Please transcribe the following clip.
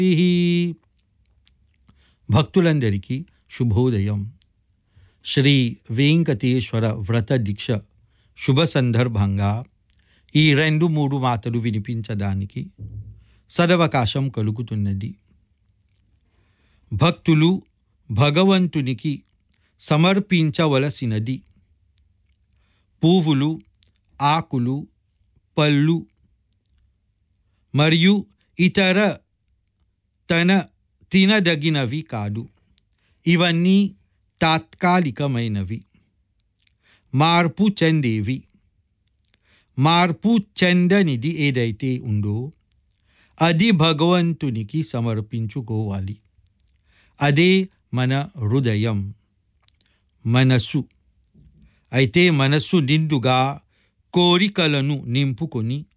భక్తులందరికీ శుభోదయం శ్రీ వెంకటేశ్వర వ్రత దీక్ష శుభ సందర్భంగా ఈ రెండు మూడు మాటలు వినిపించడానికి సదవకాశం కలుగుతున్నది భక్తులు భగవంతునికి సమర్పించవలసినది పువ్వులు ఆకులు పళ్ళు మరియు ఇతర తన తినదగినవి కాదు ఇవన్నీ తాత్కాలికమైనవి మార్పు చెందేవి మార్పు చెందనిది ఏదైతే ఉందో అది భగవంతునికి సమర్పించుకోవాలి అదే మన హృదయం మనస్సు అయితే మనస్సు నిండుగా కోరికలను నింపుకొని